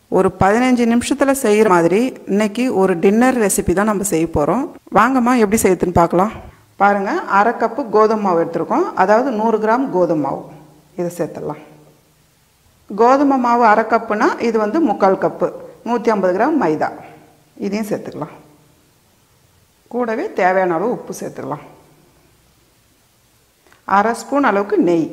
ஒரு பதினஞ்சு நிமிஷத்தில் செய்கிற மாதிரி இன்னைக்கு ஒரு டின்னர் ரெசிபி தான் நம்ம செய்ய போகிறோம் வாங்கம்மா எப்படி செய்யுதுன்னு பார்க்கலாம் பாருங்கள் அரை கப்பு கோதுமை மாவு எடுத்திருக்கோம் அதாவது நூறு கிராம் கோதுமை மாவு இதை சேர்த்துடலாம் கோதுமை மாவு அரை கப்புனா இது வந்து முக்கால் கப்பு நூற்றி ஐம்பது கிராம் மைதா இதையும் சேர்த்துக்கலாம் கூடவே தேவையான அளவு உப்பு சேர்த்துக்கலாம் அரை ஸ்பூன் அளவுக்கு நெய்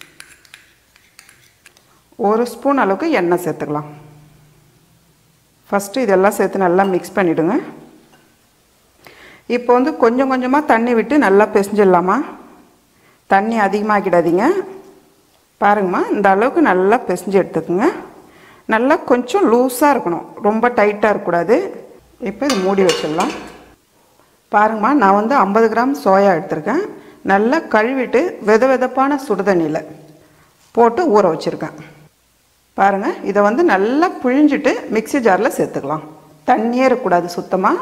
ஒரு ஸ்பூன் அளவுக்கு எண்ணெய் சேர்த்துக்கலாம் ஃபஸ்ட்டு இதெல்லாம் சேர்த்து நல்லா மிக்ஸ் பண்ணிவிடுங்க இப்போ வந்து கொஞ்சம் கொஞ்சமாக தண்ணி விட்டு நல்லா பிசைஞ்சிடலாமா தண்ணி அதிகமாக்கிடாதீங்க பாருங்கம்மா இந்த அளவுக்கு நல்லா பிசைஞ்சு எடுத்துக்கோங்க நல்லா கொஞ்சம் லூஸாக இருக்கணும் ரொம்ப டைட்டாக இருக்கக்கூடாது இப்போ இது மூடி வச்சிடலாம் பாருங்கம்மா நான் வந்து ஐம்பது கிராம் சோயா எடுத்திருக்கேன் நல்லா கழுவிட்டு வெத வெதப்பான சுடுதண்ணியில் போட்டு ஊற வச்சுருக்கேன் பாருங்கள் இதை வந்து நல்லா பிழிஞ்சிட்டு மிக்ஸி ஜாரில் சேர்த்துக்கலாம் தண்ணியே இருக்கக்கூடாது சுத்தமாக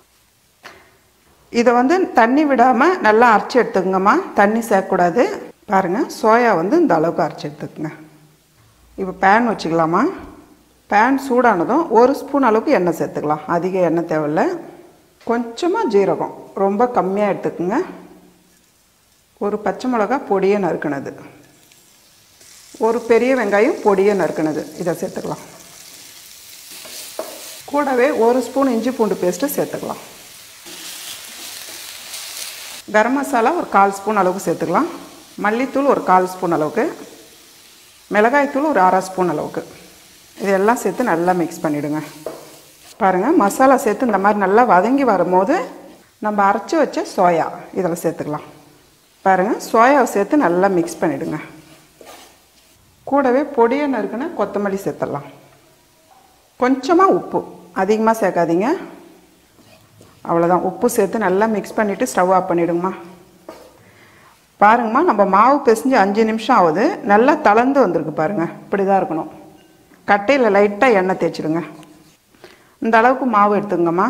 இதை வந்து தண்ணி விடாமல் நல்லா அரைச்சி எடுத்துக்கங்கம்மா தண்ணி சேர்க்கக்கூடாது பாருங்கள் சோயா வந்து இந்த அளவுக்கு அரைச்சி எடுத்துக்கங்க இப்போ பேன் வச்சுக்கலாமா பேன் சூடானதும் ஒரு ஸ்பூன் அளவுக்கு எண்ணெய் சேர்த்துக்கலாம் அதிக எண்ணெய் தேவையில்ல கொஞ்சமாக ஜீரகம் ரொம்ப கம்மியாக எடுத்துக்கோங்க ஒரு பச்சை மிளகா பொடியை நறுக்கினது ஒரு பெரிய வெங்காயம் பொடியை நறுக்கினது இதை சேர்த்துக்கலாம் கூடவே ஒரு ஸ்பூன் இஞ்சி பூண்டு பேஸ்ட்டு சேர்த்துக்கலாம் கரம் மசாலா ஒரு கால் ஸ்பூன் அளவுக்கு சேர்த்துக்கலாம் மல்லித்தூள் ஒரு கால் ஸ்பூன் அளவுக்கு மிளகாய்த்தூள் ஒரு அரை ஸ்பூன் அளவுக்கு இதெல்லாம் சேர்த்து நல்லா மிக்ஸ் பண்ணிவிடுங்க பாருங்கள் மசாலா சேர்த்து இந்த மாதிரி நல்லா வதங்கி வரும்போது நம்ம அரைச்சி வச்ச சோயா இதில் சேர்த்துக்கலாம் பாருங்கள் சோயாவை சேர்த்து நல்லா மிக்ஸ் பண்ணிவிடுங்க கூடவே பொடியை நறுக்குன கொத்தமல்லி சேர்த்துடலாம் கொஞ்சமாக உப்பு அதிகமாக சேர்க்காதீங்க அவ்வளோதான் உப்பு சேர்த்து நல்லா மிக்ஸ் பண்ணிவிட்டு ஸ்டவ் ஆஃப் பண்ணிவிடுங்கம்மா பாருங்கம்மா நம்ம மாவு பிசைஞ்சு அஞ்சு நிமிஷம் ஆகுது நல்லா தளர்ந்து வந்திருக்கு பாருங்கள் இப்படி தான் இருக்கணும் கட்டையில் லைட்டாக எண்ணெய் தேய்ச்சிடுங்க இந்த அளவுக்கு மாவு எடுத்துங்கம்மா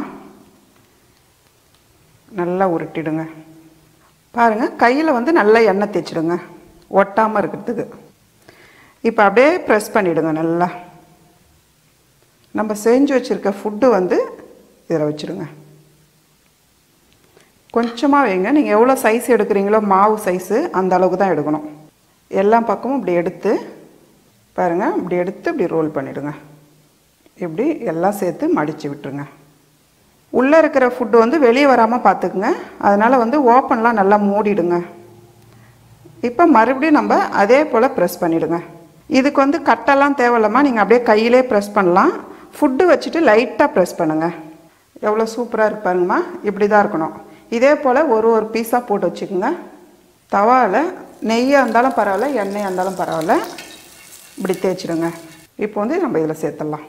நல்லா உருட்டிடுங்க பாருங்கள் கையில் வந்து நல்லா எண்ணெய் தேய்ச்சிடுங்க ஒட்டாமல் இருக்கிறதுக்கு இப்போ அப்படியே ப்ரெஸ் பண்ணிவிடுங்க நல்லா நம்ம செஞ்சு வச்சுருக்க ஃபுட்டு வந்து இதில் வச்சுருங்க கொஞ்சமாக வைங்க நீங்கள் எவ்வளோ சைஸ் எடுக்கிறீங்களோ மாவு சைஸு அந்த அளவுக்கு தான் எடுக்கணும் எல்லா பக்கமும் இப்படி எடுத்து பாருங்கள் இப்படி எடுத்து இப்படி ரோல் பண்ணிவிடுங்க இப்படி எல்லாம் சேர்த்து மடித்து விட்டுருங்க உள்ளே இருக்கிற ஃபுட்டு வந்து வெளியே வராமல் பார்த்துக்குங்க அதனால் வந்து ஓப்பன்லாம் நல்லா மூடிடுங்க இப்போ மறுபடியும் நம்ம அதே போல் ப்ரெஸ் பண்ணிவிடுங்க இதுக்கு வந்து கட்டெல்லாம் தேவையில்லாமா நீங்கள் அப்படியே கையிலே ப்ரெஸ் பண்ணலாம் ஃபுட்டு வச்சுட்டு லைட்டாக ப்ரெஸ் பண்ணுங்கள் எவ்வளோ சூப்பராக இருப்பாருங்கம்மா இப்படி தான் இருக்கணும் இதே போல் ஒரு ஒரு பீஸாக போட்டு வச்சுக்கோங்க தவாவில் நெய்யாக இருந்தாலும் பரவாயில்ல எண்ணெயாக இருந்தாலும் பரவாயில்ல இப்படி தேய்ச்சிடுங்க இப்போ வந்து நம்ம இதில் சேர்த்துடலாம்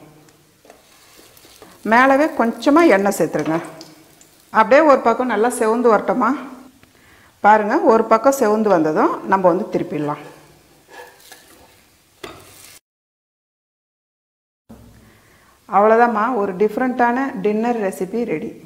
மேலவே கொஞ்சமாக எண்ணெய் சேர்த்துருங்க அப்படியே ஒரு பக்கம் நல்லா செவந்து வரட்டோமா பாருங்கள் ஒரு பக்கம் செவந்து வந்ததும் நம்ம வந்து திருப்பிடலாம் அவ்வளோதாம்மா ஒரு டிஃப்ரெண்ட்டான டின்னர் ரெசிபி ரெடி